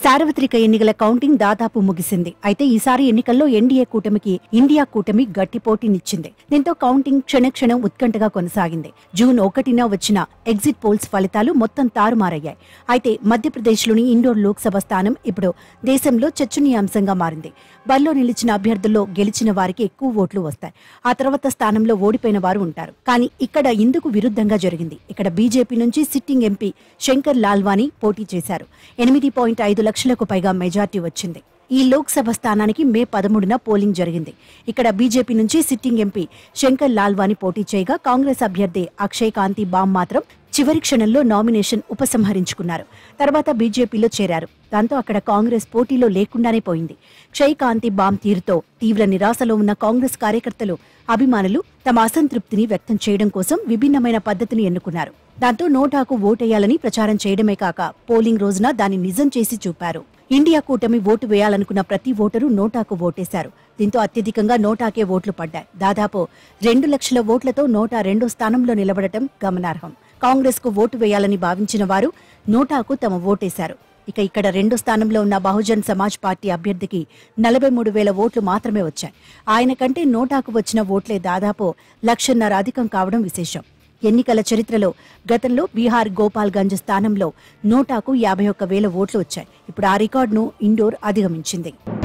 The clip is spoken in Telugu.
సార్వత్రిక ఎన్నికల కౌంటింగ్ దాదాపు ముగిసింది అయితే ఈసారి ఎన్నికల్లో ఎన్డీఏ కూటమికి ఇండియా కూటమి గట్టి పోటీనిచ్చింది దీంతో కౌంటింగ్ క్షణక్షణం ఉత్కంఠగా కొనసాగింది జూన్ ఒకటిన వచ్చిన ఎగ్జిట్ పోల్స్ ఫలితాలు మొత్తం తారుమారయ్యాయి అయితే మధ్యప్రదేశ్లోని ఇండోర్ లోక్సభ స్థానం ఇప్పుడు దేశంలో చర్చనీయాంశంగా మారింది బరిలో నిలిచిన అభ్యర్థుల్లో గెలిచిన వారికి ఎక్కువ ఓట్లు వస్తాయి ఆ తర్వాత స్థానంలో ఓడిపోయిన వారు ఉంటారు కానీ ఇక్కడ ఇందుకు విరుద్ధంగా జరిగింది ఇక్కడ బీజేపీ నుంచి సిట్టింగ్ ఎంపీ శంకర్ లాల్వానీ పోటీ చేశారు ఎనిమిది పాయింట్ ఐదు లక్షలకు పైగా మెజార్టీ వచ్చింది ఈ లోక్సభ స్థానానికి మే పదమూడున పోలింగ్ జరిగింది ఇక్కడ బీజేపీ నుంచి సిట్టింగ్ ఎంపీ శంకర్ లాల్వాని పోటీ చేయగా కాంగ్రెస్ అభ్యర్థి అక్షయ్ కాంతి బామ్ మాత్రం చివరి క్షణంలో నామినేషన్ ఉపసంహరించుకున్నారు తర్వాత బీజేపీలో చేరారు దాంతో అక్కడ కాంగ్రెస్ పోటీలో లేకుండానే పోయింది క్షయ్ కాంతి బామ్ తీరుతో తీవ్ర నిరాశలో ఉన్న కాంగ్రెస్ కార్యకర్తలు అభిమానులు తమ అసంతృప్తిని వ్యక్తం చేయడం కోసం విభిన్నమైన పద్ధతిని ఎన్నుకున్నారు దాంతో నోటాకు ఓటేయాలని ప్రచారం చేయడమే కాక పోలింగ్ రోజున దాన్ని నిజం చేసి చూపారు ఇండియా కూటమి ఓటు వేయాలనుకున్న ప్రతి ఓటరు నోటాకు ఓటేశారు దీంతో అత్యధికంగా నోటాకే ఓట్లు పడ్డాయి దాదాపు రెండు లక్షల ఓట్లతో నోటా రెండో స్థానంలో నిలబడటం గమనార్హం కాంగ్రెస్ కు ఓటు వేయాలని భావించిన వారు నోటాకు తమ ఓటేశారు ఇక ఇక్కడ రెండో స్థానంలో ఉన్న బహుజన్ సమాజ్ పార్టీ అభ్యర్థికి నలభై మూడు వేల ఓట్లు మాత్రమే వచ్చాయి ఆయన కంటే నోటాకు వచ్చిన ఓట్లే దాదాపు లక్షన్నర అధికం కావడం విశేషం ఎన్నికల చరిత్రలో గతంలో బీహార్ గోపాల్గంజ్ స్థానంలో నోటాకు యాభై ఒక్క వేల ఓట్లు వచ్చాయి ఇప్పుడు ఆ రికార్డును ఇండోర్ అధిగమించింది